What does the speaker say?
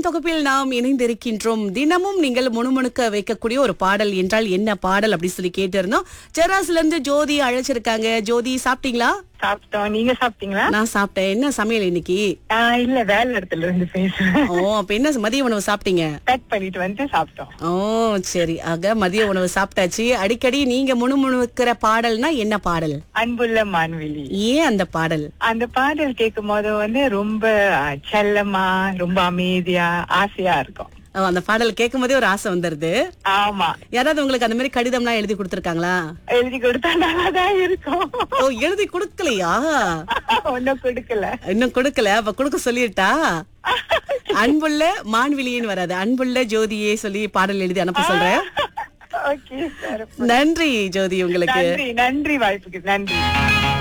தொகுப்பில் நாம் இணைந்திருக்கின்றோம் தினமும் நீங்கள் முணுமுணுக்க வைக்கக்கூடிய ஒரு பாடல் என்றால் என்ன பாடல் அப்படி சொல்லி கேட்டிருந்தோம் செராஸ்ல இருந்து ஜோதி அழைச்சிருக்காங்க ஜோதி சாப்பிட்டீங்களா சாப்பிட்டோம் நீங்க சாப்பிட்டீங்களா நான் சாப்பிட்டேன் என்ன சமையல் இன்னைக்கு ஆஹ் இல்ல வேலை இடத்துல இருந்து பேசுறேன் ஓ அப்ப என்ன மதிய உணவு சாப்பிட்டீங்க பேக் பண்ணிட்டு வந்து சாப்பிட்டோம் ஓ சரி ஆக மதிய உணவு சாப்பிட்டாச்சு அடிக்கடி நீங்க முணுமுணுக்கிற பாடல்னா என்ன பாடல் அன்புள்ள மான்வெளி ஏன் அந்த பாடல் அந்த பாடல் கேட்கும் போது வந்து ரொம்ப ஆஹ், செல்லமா ரொம்ப அமைதியா ஆசையா இருக்கும் ஓ, அந்த பாடல் கேட்கும் போதே ஒரு ஆசை வந்துருது ஆமா யாராவது உங்களுக்கு அந்த மாதிரி கடிதம்லாம் எழுதி கொடுத்திருக்காங்களா எழுதி கொடுத்தா நல்லாதான் இருக்கும் ஓ எழுதி கொடுக்கலையா ஒன்னும் கொடுக்கல இன்னும் கொடுக்கல அப்ப கொடுக்க சொல்லிட்டா அன்புள்ள மான்விழின்னு வராது அன்புள்ள ஜோதியே சொல்லி பாடல் எழுதி அனுப்ப சொல்றேன் ஓகே சார் நன்றி ஜோதி உங்களுக்கு நன்றி நன்றி வாய்ப்புக்கு நன்றி